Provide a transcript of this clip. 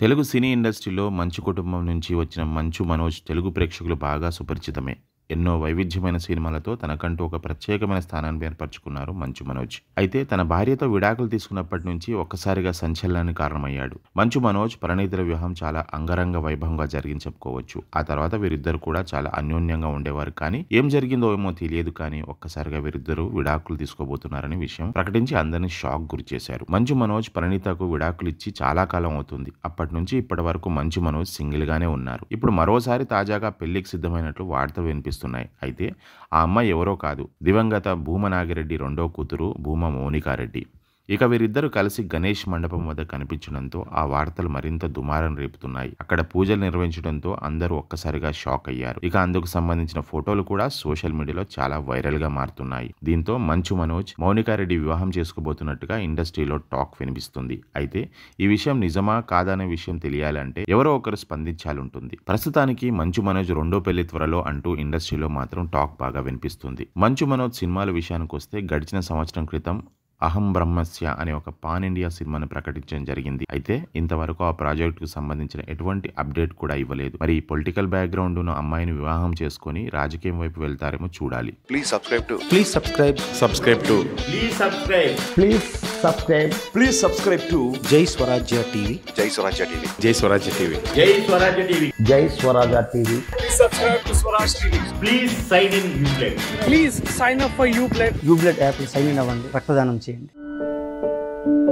తెలుగు సినీ ఇండస్ట్రీలో మంచు కుటుంబం నుంచి వచ్చిన మంచు మనోజ్ తెలుగు ప్రేక్షకులు బాగా సుపరిచితమే ఎన్నో వైవిధ్యమైన సినిమాలతో తనకంటూ ఒక ప్రత్యేకమైన స్థానాన్ని ఏర్పరచుకున్నారు మంచు మనోజ్ అయితే తన భార్యతో విడాకులు తీసుకున్నప్పటి నుంచి ఒక్కసారిగా సంచలనానికి కారణమయ్యాడు మంచు మనోజ్ పరిణీతుల వివాహం చాలా అంగరంగ వైభవంగా జరిగింది చెప్పుకోవచ్చు ఆ తర్వాత వీరిద్దరు కూడా చాలా అన్యోన్యంగా ఉండేవారు కానీ ఏం జరిగిందో ఏమో తెలియదు కానీ ఒక్కసారిగా వీరిద్దరూ విడాకులు తీసుకోబోతున్నారనే విషయం ప్రకటించి అందరినీ షాక్ గురి చేశారు మంచు మనోజ్ పరిణీతకు విడాకులు ఇచ్చి చాలా కాలం అవుతుంది అప్పటి నుంచి ఇప్పటి వరకు మంచు మనోజ్ సింగిల్ గానే ఉన్నారు ఇప్పుడు మరోసారి తాజాగా పెళ్లికి సిద్ధమైనట్లు వార్తలు వినిపిస్తున్నాయి అయితే ఆ అమ్మాయి ఎవరో కాదు దివంగత భూమ నాగిరెడ్డి రెండో కూతురు భూమ మౌనికారెడ్డి ఇక వీరిద్దరు కలిసి గణేష్ మండపం వద్ద కనిపించడంతో ఆ వార్తలు మరింత దుమారం రేపుతున్నాయి అక్కడ పూజలు నిర్వహించడంతో అందరూ ఒక్కసారిగా షాక్ అయ్యారు ఇక అందుకు సంబంధించిన ఫోటోలు కూడా సోషల్ మీడియాలో చాలా వైరల్ గా మారుతున్నాయి దీంతో మంచు మనోజ్ మౌనికారెడ్డి వివాహం చేసుకోబోతున్నట్టుగా ఇండస్ట్రీలో టాక్ వినిపిస్తుంది అయితే ఈ విషయం నిజమా కాదనే విషయం తెలియాలంటే ఎవరో ఒకరు స్పందించాలుంటుంది ప్రస్తుతానికి మంచు మనోజ్ రెండో పెళ్లి త్వరలో అంటూ ఇండస్ట్రీలో మాత్రం టాక్ బాగా వినిపిస్తుంది మంచు మనోజ్ సినిమాల విషయానికి వస్తే గడిచిన సంవత్సరం క్రితం అహం బ్రహ్మస్య అనే ఒక పాన్ ఇండియా సినిమాను ప్రకటించడం జరిగింది అయితే ఇంతవరకు ఆ ప్రాజెక్ట్ కు సంబంధించిన ఎటువంటి అప్డేట్ కూడా ఇవ్వలేదు మరి పొలిటికల్ బ్యాక్గ్రౌండ్ ఉన్న అమ్మాయిని వివాహం చేసుకుని రాజకీయం వైపు వెళ్తారేమో చూడాలి Please subscribe to Please subscribe. subscribe to Please subscribe. Please subscribe. please subscribe to Jai Swarajya TV. Jai Swarajya TV. Jai Swarajya TV. Jai Swarajya TV. Jai Swaraja TV. Please sign in Uplay. Please sign up for Uplay యూబ్లెట్ app sign in అవ్వండి రక్తదానం చేయండి